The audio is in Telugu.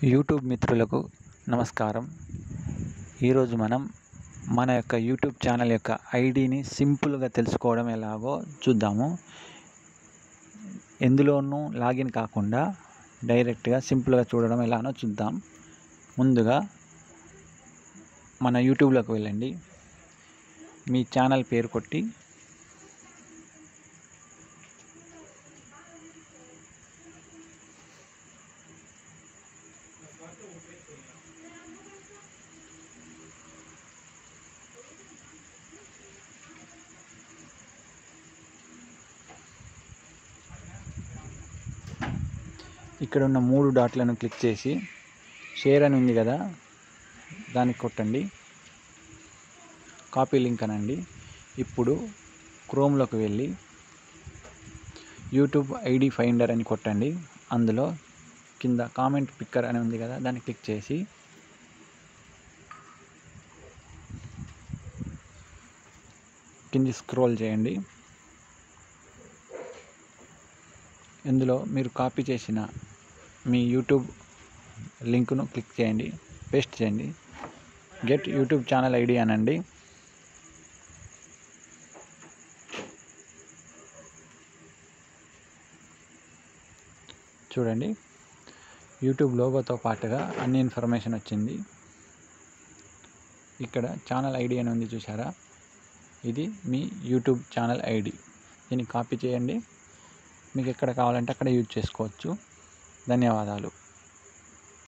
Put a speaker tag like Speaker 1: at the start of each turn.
Speaker 1: యూట్యూబ్ మిత్రులకు నమస్కారం ఈరోజు మనం మన యొక్క యూట్యూబ్ ఛానల్ యొక్క ఐడిని సింపుల్గా తెలుసుకోవడం ఎలాగో చూద్దాము ఎందులోనూ లాగిన్ కాకుండా డైరెక్ట్గా సింపుల్గా చూడడం ఎలానో చూద్దాం ముందుగా మన యూట్యూబ్లోకి వెళ్ళండి మీ ఛానల్ పేరు కొట్టి ఇక్కడ ఉన్న మూడు డాట్లను క్లిక్ చేసి షేర్ అని ఉంది కదా దానికి కొట్టండి కాపీ లింక్ అనండి ఇప్పుడు క్రోమ్లోకి వెళ్ళి యూట్యూబ్ ఐడి ఫైండర్ అని కొట్టండి అందులో కింద కామెంట్ పిక్కర్ అని ఉంది కదా దాన్ని క్లిక్ చేసి కింది స్క్రోల్ చేయండి ఇందులో మీరు కాపీ చేసిన మీ యూట్యూబ్ లింక్ను క్లిక్ చేయండి పేస్ట్ చేయండి గెట్ యూట్యూబ్ ఛానల్ ఐడి అనండి చూడండి యూట్యూబ్ లోగోతో పాటుగా అన్ని ఇన్ఫర్మేషన్ వచ్చింది ఇక్కడ ఛానల్ ఐడి అని ఉంది చూసారా ఇది మీ యూట్యూబ్ ఛానల్ ఐడి దీన్ని కాపీ చేయండి మీకు ఎక్కడ కావాలంటే అక్కడ యూజ్ చేసుకోవచ్చు ధన్యవాదాలు